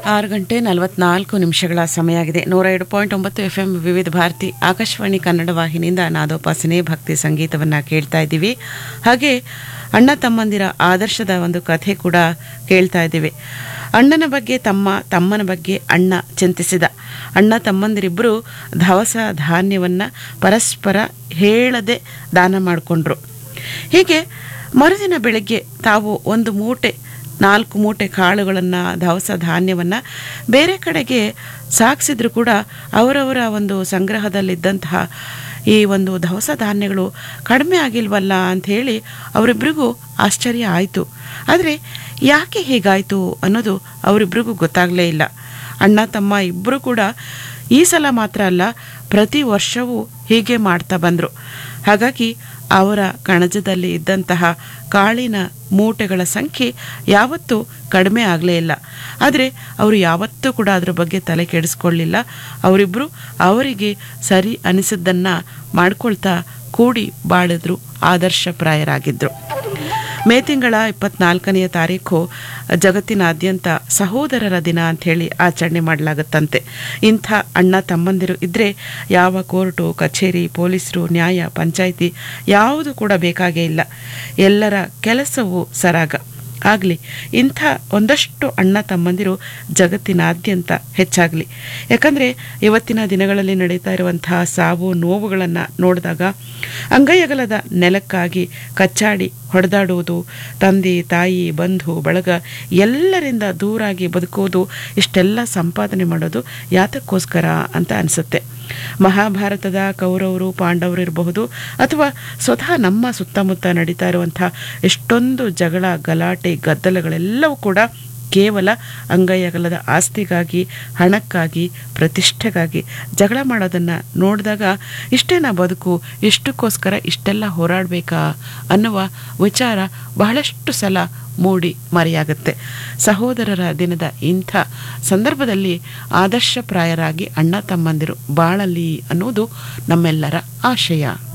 ಆರು ಗಂಟೆ ನಲವತ್ನಾಲ್ಕು ನಿಮಿಷಗಳ ಸಮಯ ಆಗಿದೆ ನೂರ ಎರಡು ಪಾಯಿಂಟ್ ಒಂಬತ್ತು ಎಫ್ ಎಂ ವಿವಿಧ ಭಾರತಿ ಆಕಾಶವಾಣಿ ಕನ್ನಡ ವಾಹಿನಿಯಿಂದ ನಾದೋಪಾಸನೆ ಭಕ್ತಿ ಸಂಗೀತವನ್ನು ಕೇಳ್ತಾ ಇದ್ದೀವಿ ಹಾಗೆ ಅಣ್ಣ ತಮ್ಮಂದಿರ ಆದರ್ಶದ ಒಂದು ಕಥೆ ಕೂಡ ಕೇಳ್ತಾ ಇದ್ದೀವಿ ಅಣ್ಣನ ಬಗ್ಗೆ ತಮ್ಮ ತಮ್ಮನ ಬಗ್ಗೆ ಅಣ್ಣ ಚಿಂತಿಸಿದ ಅಣ್ಣ ತಮ್ಮಂದಿರಿಬ್ಬರು ದವಸ ಧಾನ್ಯವನ್ನು ಪರಸ್ಪರ ಹೇಳದೆ ದಾನ ಮಾಡಿಕೊಂಡ್ರು ಹೀಗೆ ಮರುದಿನ ಬೆಳಗ್ಗೆ ತಾವು ಒಂದು ಮೂಟೆ ನಾಲ್ಕು ಮೂಟೆ ಕಾಳುಗಳನ್ನು ದವಸ ಧಾನ್ಯವನ್ನು ಬೇರೆ ಕಡೆಗೆ ಸಾಗಿಸಿದ್ರು ಕೂಡ ಅವರವರ ಒಂದು ಸಂಗ್ರಹದಲ್ಲಿದ್ದಂತಹ ಈ ಒಂದು ದವಸ ಧಾನ್ಯಗಳು ಕಡಿಮೆ ಆಗಿಲ್ವಲ್ಲ ಅಂಥೇಳಿ ಅವರಿಬ್ಬರಿಗೂ ಆಶ್ಚರ್ಯ ಆಯಿತು ಆದರೆ ಯಾಕೆ ಹೀಗಾಯಿತು ಅನ್ನೋದು ಅವರಿಬ್ಬರಿಗೂ ಗೊತ್ತಾಗಲೇ ಇಲ್ಲ ಅಣ್ಣ ತಮ್ಮ ಇಬ್ಬರು ಕೂಡ ಈ ಸಲ ಮಾತ್ರ ಅಲ್ಲ ಪ್ರತಿ ವರ್ಷವೂ ಹೀಗೆ ಮಾಡ್ತಾ ಬಂದರು ಹಾಗಾಗಿ ಅವರ ಕಣಜದಲ್ಲಿ ಇದ್ದಂತಹ ಕಾಳಿನ ಮೂಟೆಗಳ ಸಂಖ್ಯೆ ಯಾವತ್ತೂ ಕಡಿಮೆ ಆಗಲೇ ಇಲ್ಲ ಆದರೆ ಅವರು ಯಾವತ್ತೂ ಕೂಡ ಅದರ ಬಗ್ಗೆ ತಲೆ ಕೆಡಿಸ್ಕೊಳ್ಳಿಲ್ಲ ಅವರಿಬ್ಬರು ಅವರಿಗೆ ಸರಿ ಅನಿಸಿದ್ದನ್ನು ಮಾಡ್ಕೊಳ್ತಾ ಕೂಡಿ ಬಾಳಿದ್ರು ಆದರ್ಶಪ್ರಾಯರಾಗಿದ್ದರು ಮೇ ತಿಂಗಳ ಇಪ್ಪತ್ನಾಲ್ಕನೆಯ ತಾರೀಕು ಜಗತ್ತಿನಾದ್ಯಂತ ಸಹೋದರರ ದಿನ ಅಂಥೇಳಿ ಆಚರಣೆ ಮಾಡಲಾಗುತ್ತಂತೆ ಇಂಥ ಅಣ್ಣ ತಮ್ಮಂದಿರು ಇದ್ದರೆ ಯಾವ ಕೋರ್ಟು ಕಚೇರಿ ಪೊಲೀಸರು ನ್ಯಾಯ ಪಂಚಾಯಿತಿ ಯಾವುದು ಕೂಡ ಬೇಕಾಗೇ ಇಲ್ಲ ಎಲ್ಲರ ಕೆಲಸವು ಸರಾಗ ಆಗಲಿ ಇಂಥ ಒಂದಷ್ಟು ಅಣ್ಣ ತಮ್ಮಂದಿರು ಜಗತ್ತಿನಾದ್ಯಂತ ಹೆಚ್ಚಾಗಲಿ ಯಾಕಂದರೆ ಇವತ್ತಿನ ದಿನಗಳಲ್ಲಿ ನಡೀತಾ ಇರುವಂತಹ ಸಾವು ನೋವುಗಳನ್ನು ನೋಡಿದಾಗ ಅಂಗೈಯಗಲದ ನೆಲಕ್ಕಾಗಿ ಕಚ್ಚಾಡಿ ಹೊಡೆದಾಡುವುದು ತಂದೆ ತಾಯಿ ಬಂಧು ಬಳಗ ಎಲ್ಲರಿಂದ ದೂರಾಗಿ ಬದುಕುವುದು ಇಷ್ಟೆಲ್ಲ ಸಂಪಾದನೆ ಮಾಡೋದು ಯಾತಕ್ಕೋಸ್ಕರ ಅಂತ ಅನಿಸುತ್ತೆ ಮಹಾಭಾರತದ ಕೌರವರು ಪಾಂಡವರು ಇರಬಹುದು ಅಥವಾ ಸ್ವತಃ ನಮ್ಮ ಸುತ್ತಮುತ್ತ ನಡೀತಾ ಇರುವಂಥ ಎಷ್ಟೊಂದು ಜಗಳ ಗಲಾಟೆ ಗದ್ದಲಗಳೆಲ್ಲವೂ ಕೂಡ ಕೇವಲ ಅಂಗೈಯಗಲದ ಆಸ್ತಿಗಾಗಿ ಹಣಕ್ಕಾಗಿ ಪ್ರತಿಷ್ಠೆಗಾಗಿ ಜಗಳ ಮಾಡೋದನ್ನು ನೋಡಿದಾಗ ಇಷ್ಟೇನ ಬದುಕು ಇಷ್ಟಕ್ಕೋಸ್ಕರ ಇಷ್ಟೆಲ್ಲ ಹೋರಾಡಬೇಕಾ ಅನ್ನುವ ವಿಚಾರ ಬಹಳಷ್ಟು ಸಲ ಮೂಡಿ ಮರೆಯಾಗುತ್ತೆ ಸಹೋದರರ ದಿನದ ಇಂಥ ಸಂದರ್ಭದಲ್ಲಿ ಆದರ್ಶಪ್ರಾಯರಾಗಿ ಅಣ್ಣ ತಮ್ಮಂದಿರು ಬಾಳಲಿ ಅನ್ನುವುದು ನಮ್ಮೆಲ್ಲರ ಆಶಯ